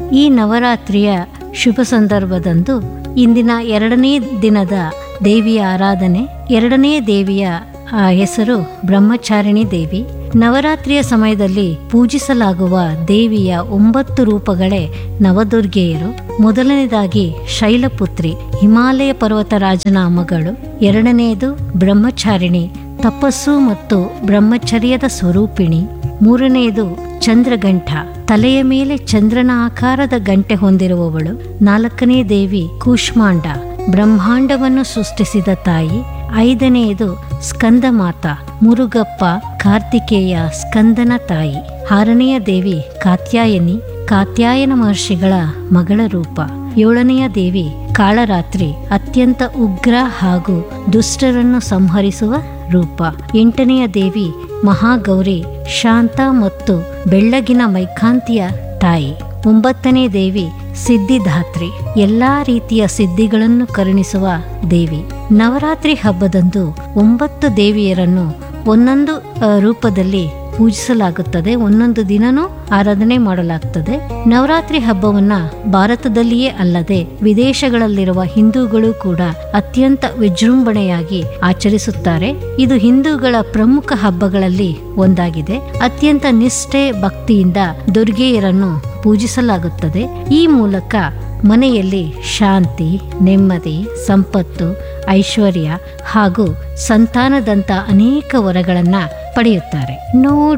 ಈ ನವರಾತ್ರಿಯ ಶುಭ ಸಂದರ್ಭದಂದು ಇಂದಿನ ಎರಡನೇ ದಿನದ ದೇವಿಯ ಆರಾಧನೆ ಎರಡನೇ ದೇವಿಯ ಆ ಹೆಸರು ಬ್ರಹ್ಮಚಾರಿಣಿ ದೇವಿ ನವರಾತ್ರಿಯ ಸಮಯದಲ್ಲಿ ಪೂಜಿಸಲಾಗುವ ದೇವಿಯ ಒಂಬತ್ತು ರೂಪಗಳೇ ನವದುರ್ಗೆಯರು ಮೊದಲನೇದಾಗಿ ಶೈಲಪುತ್ರಿ ಹಿಮಾಲಯ ಪರ್ವತರಾಜನ ಮಗಳು ಎರಡನೆಯದು ಬ್ರಹ್ಮಚಾರಿಣಿ ತಪಸ್ಸು ಮತ್ತು ಬ್ರಹ್ಮಚರ್ಯದ ಸ್ವರೂಪಿಣಿ ಮೂರನೆಯದು ಚಂದ್ರಗಂಠ ತಲೆಯ ಮೇಲೆ ಚಂದ್ರನ ಆಕಾರದ ಗಂಟೆ ಹೊಂದಿರುವವಳು ನಾಲ್ಕನೇ ದೇವಿ ಕೂಷ್ಮಾಂಡ ಬ್ರಹ್ಮಾಂಡವನ್ನು ಸೃಷ್ಟಿಸಿದ ತಾಯಿ ಐದನೆಯದು ಸ್ಕಂದಮಾತ ಮುರುಗಪ್ಪ ಕಾರ್ತಿಕೇಯ ಸ್ಕಂದನ ತಾಯಿ ಆರನೆಯ ದೇವಿ ಕಾತ್ಯಾಯನಿ ಕಾತ್ಯಾಯನ ಮಹರ್ಷಿಗಳ ಮಗಳ ರೂಪ ಏಳನೆಯ ದೇವಿ ಕಾಳರಾತ್ರಿ ಅತ್ಯಂತ ಉಗ್ರ ಹಾಗೂ ದುಷ್ಟರನ್ನು ಸಂಹರಿಸುವ ರೂಪ ಎಂಟನೆಯ ದೇವಿ ಮಹಾಗೌರಿ ಶಾಂತ ಮತ್ತು ಬೆಳ್ಳಗಿನ ಮೈಕಾಂತಿಯ ತಾಯಿ ಒಂಬತ್ತನೇ ದೇವಿ ಸಿದ್ಧಿದಾತ್ರಿ ಎಲ್ಲಾ ರೀತಿಯ ಸಿದ್ಧಿಗಳನ್ನು ಕರುಣಿಸುವ ದೇವಿ ನವರಾತ್ರಿ ಹಬ್ಬದಂದು ಒಂಬತ್ತು ದೇವಿಯರನ್ನು ಒಂದೊಂದು ಆ, ರೂಪದಲ್ಲಿ ಪೂಜಿಸಲಾಗುತ್ತದೆ ಒಂದೊಂದು ದಿನನೂ ಆರಾಧನೆ ಮಾಡಲಾಗ್ತದೆ ನವರಾತ್ರಿ ಹಬ್ಬವನ್ನ ಭಾರತದಲ್ಲಿಯೇ ಅಲ್ಲದೆ ವಿದೇಶಗಳಲ್ಲಿರುವ ಹಿಂದೂಗಳು ಕೂಡ ಅತ್ಯಂತ ವಿಜೃಂಭಣೆಯಾಗಿ ಆಚರಿಸುತ್ತಾರೆ ಇದು ಹಿಂದೂಗಳ ಪ್ರಮುಖ ಹಬ್ಬಗಳಲ್ಲಿ ಒಂದಾಗಿದೆ ಅತ್ಯಂತ ನಿಷ್ಠೆ ಭಕ್ತಿಯಿಂದ ದುರ್ಗೆಯರನ್ನು ಪೂಜಿಸಲಾಗುತ್ತದೆ ಈ ಮೂಲಕ ಮನೆಯಲ್ಲಿ ಶಾಂತಿ ನೆಮ್ಮದಿ ಸಂಪತ್ತು ಐಶ್ವರ್ಯ ಹಾಗೂ ಸಂತಾನದಂತ ಅನೇಕ ವರಗಳನ್ನು ಪಡೆಯುತ್ತಾರೆ ನೋಡಿ